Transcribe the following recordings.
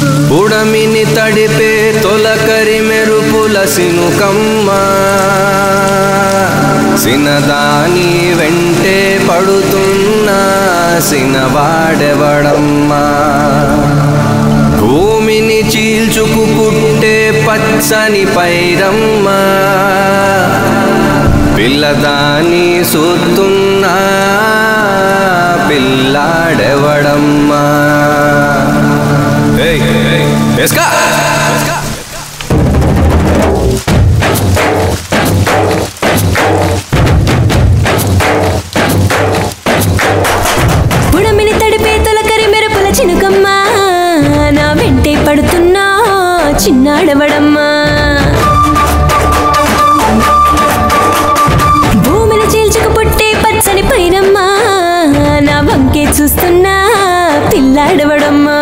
పుడమిని తడిపే తొలకరి మెరుపుల సినుకమ్మ సినదాని వెంటే పడుతున్న సినవాడెవడమ్మా భూమిని చీల్చుకు పుట్టే పచ్చని పైరమ్మ పిల్లదాని సూతున్నా పిల్లాడెవడమ్మా ఏయ్ ఏయ్, వేస్కా వేస్కా పుడమిని తడిపే తొలకరి మెరుపుల చినుకమ్మ నా వెంటే పడుతున్నా చిన్నాడవడమ్మా భూమిని చీల్చుకు పుట్టే పచ్చని పైరమ్మా నా వంకే చూస్తున్నా పిల్లాడవడమ్మా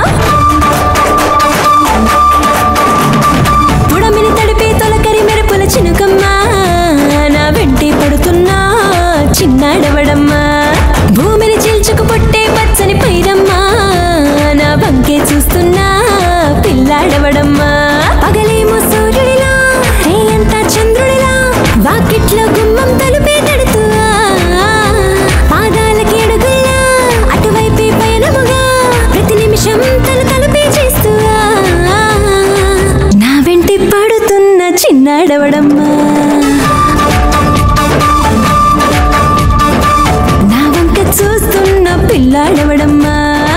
పుడమిని తడిపే తొలకరి మెరుపుల చినుకమ్మ నా వెంటే పడుతున్నా చిన్నాడవడమ్మా భూమిని చీల్చుకు పుట్టే పచ్చని పైరమ్మా నా వంకే చూస్తున్నా పిల్లాడవడమ్మా పగలేమో సూర్యుడిలా రేయంతా చంద్రుడిలా వాకిట్లో గుమ్మం తలుపే తడుతూ పాదాలకి అడుగుల్లా అటువైపే పయనముగా ప్రతి నిమిషం తన తలుపే చేస్తూ నా వెంటి పడుతున్న చిన్నాడవడమ్మా నా వంక చూస్తున్న పిల్లాడవడమ్మా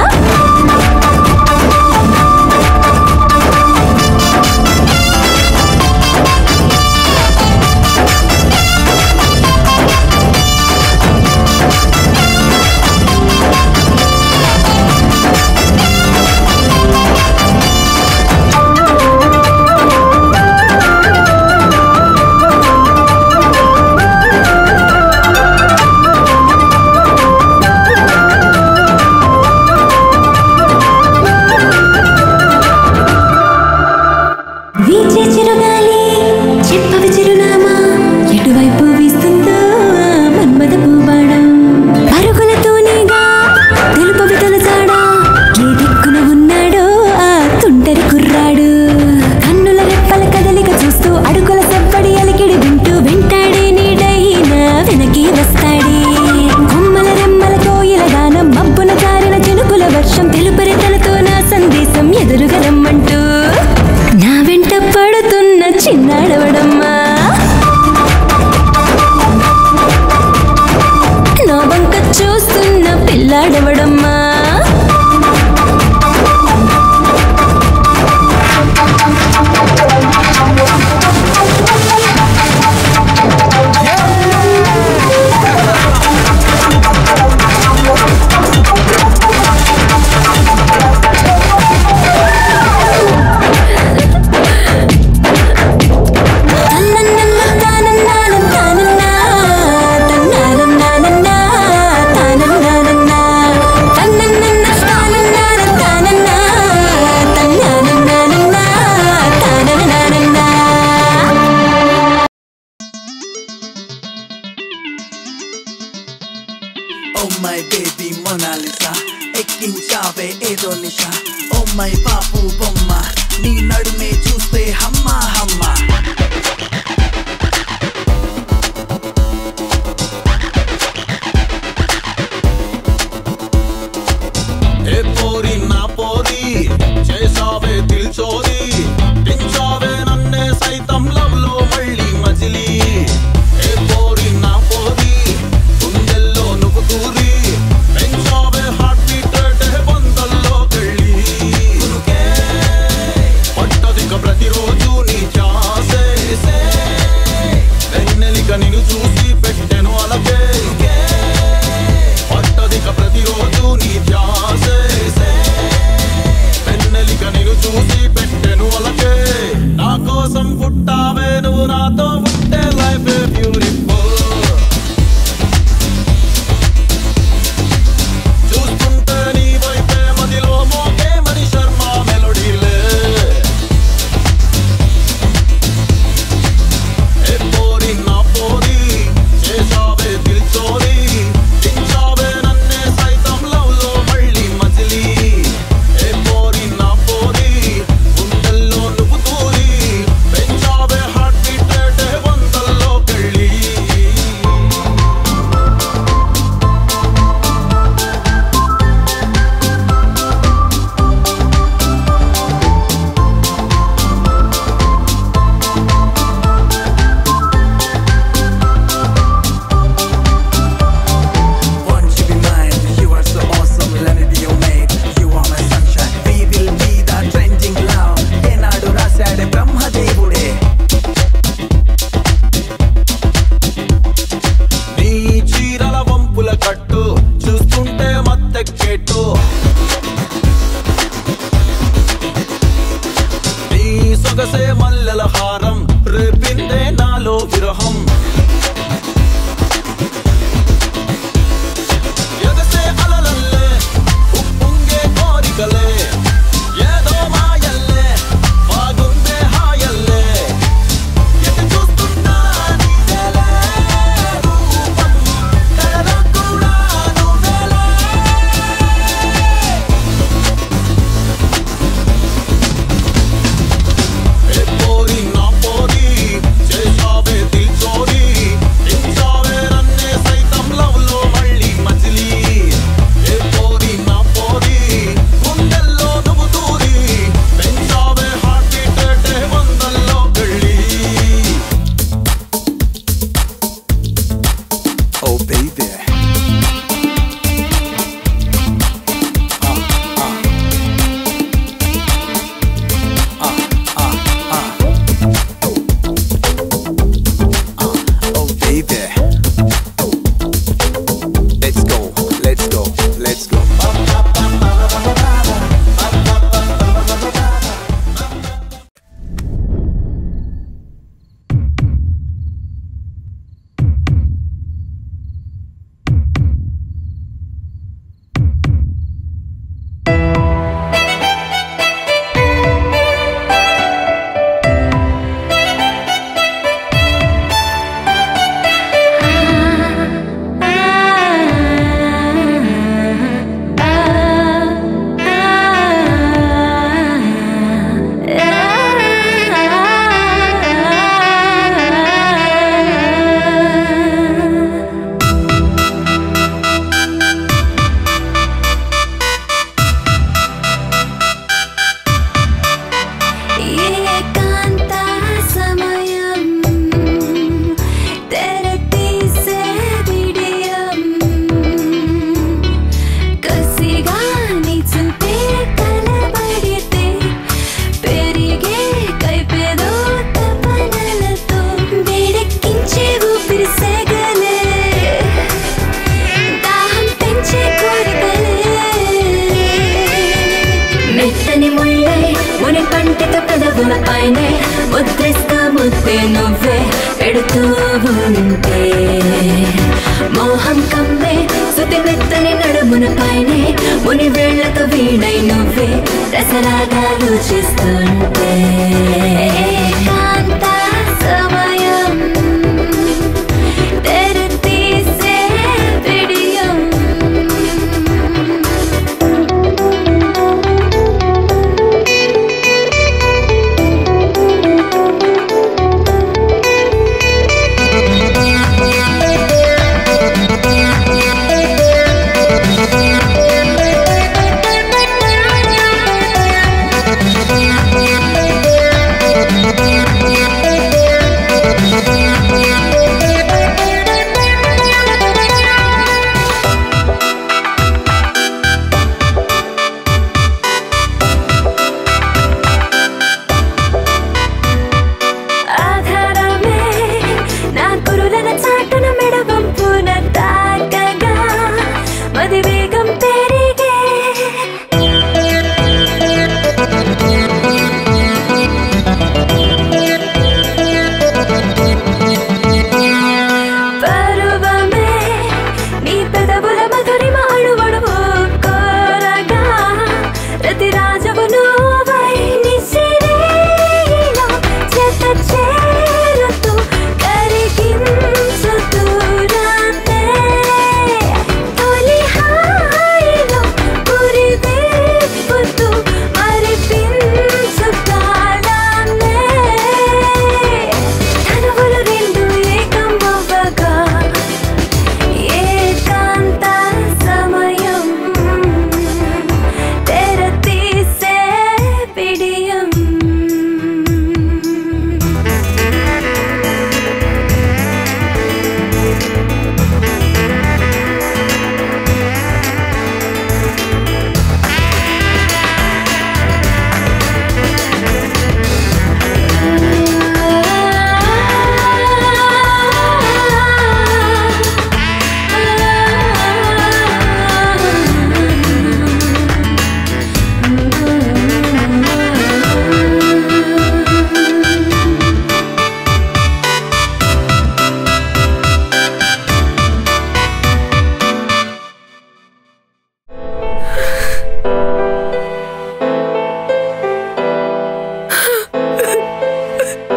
వీచే చిరుగాలి చెప్పవి చిరునామా ఎటువైపు వీస్తుందో ఆ మన్మద పూబాడం పరుగులతోనేగా తెలుపవి తొలచాడా ఏ దిక్కున ఉన్నాడో ఆ తుంటరి కుర్రాడు కన్నుల రెప్పల కదలిక చూస్తూ అడుగుల సవ్వడి అలికిడి వింటూ వెంటాడే నీడైన వెనక్కి వస్తాడే కొమ్మల రెమ్మల కోయిల గానం మబ్బున జారిన చినుకుల వర్షం తెలుపరి తనతో నా సందేశం ఎదురుగా రమ్మంటూ నా వెంట పడుతున్న చిన్నాడవడమ్మా నా వంక చూస్తున్న పిల్లాడవడమ్మా ఓ మై బేబీ మొనాలిసా ఎక్కించావే ఏదో నిషా ఓ మై బాబు బొమ్మ నీ నడుమే చూస్తే హమ్మ హమ్మ ఏ పోరి నా పోరి చేసావే దిల్చోరి దించావే నన్నే సైతం లవ్ లో మళ్ళీ మజిలీ ఏ పోరి నా పోరి గుండెల్లో నువ్వు దూరి పెంచావే హార్ట్ బీట్ రేటే వందల్లో కెళ్ళి పట్టదిక ప్రతిరోజు నీ ధ్యాసే సొగసే మల్లెల హారం రేపిందే నాలో విరహం ఎగసే అలలల్లే ఉప్పొంగే కోరికలే ఏదో మాయల్లే బాగుందే హాయల్లే ఎటు చూస్తున్నా నీదేలే రూపం కలలో కూడా నువ్వేలే ఏ పోరి నా పోరి చేసావే దిల్ చోరీ దించావే నన్నే సైతం లవ్ లో మళ్ళీ మజిలీ ఏ పోరి నా పోరి గుండెల్లో నువ్వు దూరి పెంచావే హార్ట్ బీట్ రేటే వందల్లో వెళ్ళి Oh baby. Oh baby. Let's go, let's go, let's go. ఏకాంత సమయం తెరతీసే విడియం కసిగా నీ చూపే కలబడితే పెరిగే కైపెదో తపనలతో వేడెక్కించే ఊపిరి సెగలే దాహం పెంచే కోరికలే మెత్తని ముళ్ళై ముని పంటితో పెదవుల పైనే ముద్రిస్తా ముద్దే నువ్వే పెడుతూ ఉంటే మోహం కమ్మే శృతి మెత్తని నడుమున పైనే ముని వేళ్లతో వీణై నువ్వే రసరాగాలు చేస్తుంటే కాంత సమయం తెరతీసే విడియం ఆధారమే నా కురులన చాటున మెడవంపున తాకగా మది వేగం పెరిగే పరువమే నీ పెదవుల మధురిమ అణువణువు కోరగా ప్రతి రాజవు నువ్వై నిసిరేలో చెత్త చేరుతూ కరిగించుతూ రాతే తొలి హాయిలో పురి విప్పుతూ మరిపించు కాలాన్నే తనువులు రెండు ఏకం అవ్వగా ఏకాంత సమయం తెరతీసే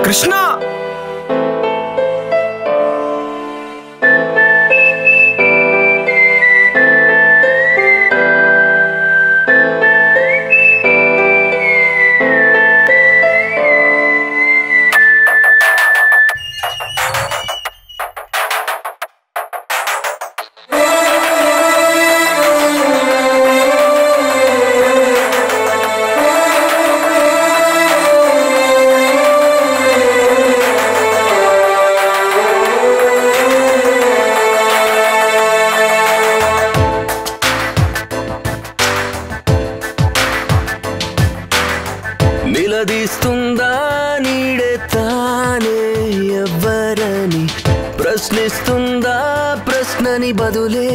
కృష్ణ నిలదీస్తుందా నీడే తానే ఎవ్వరని ప్రశ్నిస్తుందా ప్రశ్నని బదులే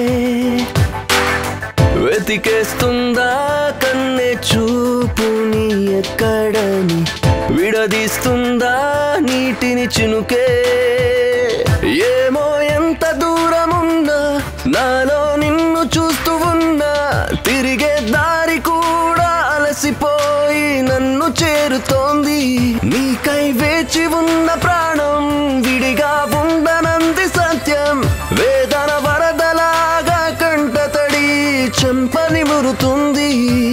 వెతికేస్తుందా కన్నె చూపుని ఎక్కడని విడదీస్తుందా నీటిని చినుకే ఏమో ఎంత దూరమున్నా నాలో నిన్ను చూస్తూ ఉన్నా తిరిగే దారి కూడా అలసిపోయి నన్ను చేరుతోంది నీకై వేచి ఉన్న ప్రాణం విడిగా ఉండనంది సత్యం వేదన వరదలాగా కంటతడి చెంపని మురుతుంది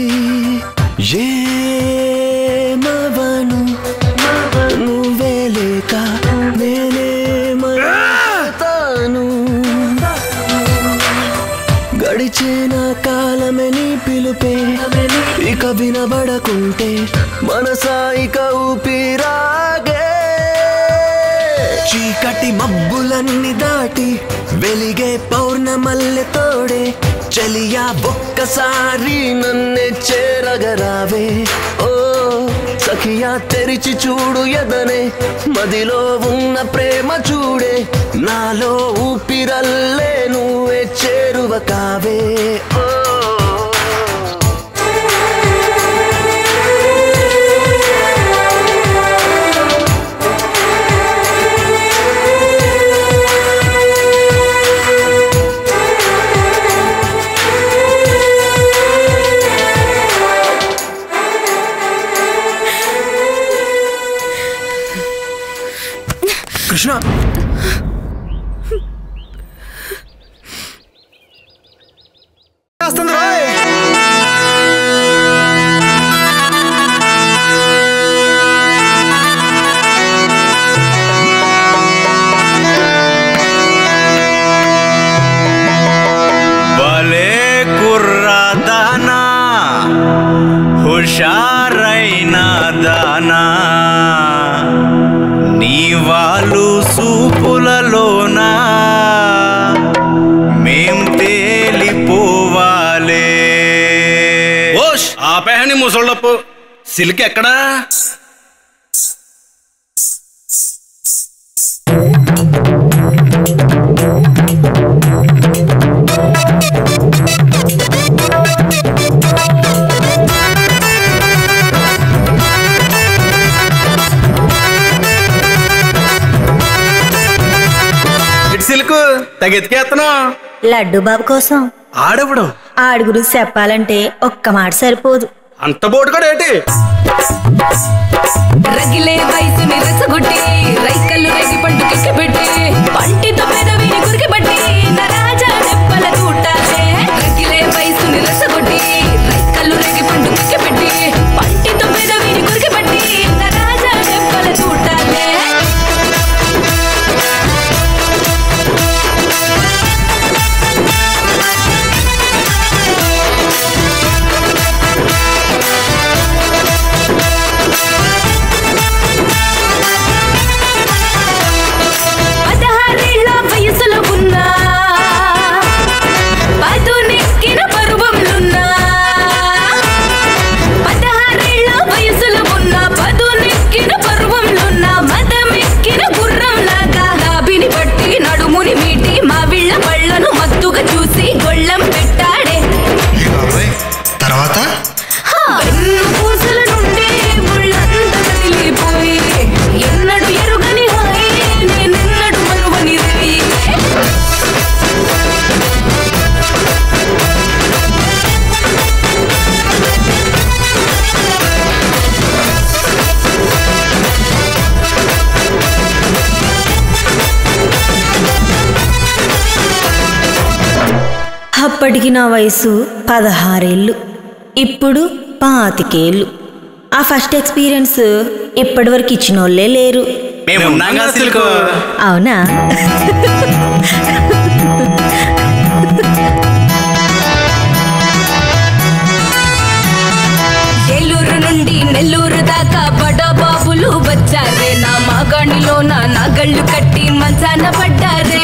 ఏమవను నువ్వే లేక నేనే మతాను గడిచిన కాలమే నీ పిలుపే ఇక వినబడకుంటే మనసా ఇక ఊపిరాగే చీకటి మబ్బులన్నీ దాటి వెలిగే పౌర్ణమల్లె తోడే చలియా ఒక్కసారి నన్నే చేరగరావే ఓ సఖియా తెరిచి చూడు ఎదనే మదిలో ఉన్న ప్రేమ చూడే నాలో ఊపిరల్లే నువ్వే చేరువ కావే ఓ కృష్ణ చేస్తుంది రోయ్. భలే కుర్రదానా హుషారైన దానా నీ వాళ్ళు సూపులలోనా మేం తేలిపోవాలే ఓష్ ఆపేహని ముసళ్ళప్పు సిల్క్ ఎక్కడా ఇటు సిల్క్ తగెత్తికేస్తున్నావు లడ్డు బాబు కోసం ఆడెవడు ఆడి గురించి చెప్పాలంటే ఒక్క మాట సరిపోదు అంత బోటుగాడు ఏంటి రగిలే వయసుని రెచ్చగొట్టి రైకల్లు రేగి పండు కిక్కిపెట్టి పంటితో పెదవిని కురికిబట్టి నా రాజా నెప్పల చూటాలే రగిలే వయసుని రెచ్చగొట్టి రైకల్లు రేగి పండు కిక్కిపెట్టి పంటితో పెదవిని కురికిబట్టి నా రాజా నెప్పల చూటాలే పదహారేళ్ల వయసులో ఉన్న అప్పటికి నా వయసు పదహారేళ్ళు ఇప్పుడు పాతికేళ్ళు ఆ ఫస్ట్ ఎక్స్పీరియన్స్ ఇప్పటివరకు ఇచ్చిన వాళ్ళే లేరు మేము ఉన్నాం కదా సిల్కు అవునా ఏలూరు నుండి నెల్లూరు దాకా బడా బాబులు వచ్చారే నా మాగాణిలో నా నగళ్ళు కట్టి మంచాన పడ్డారే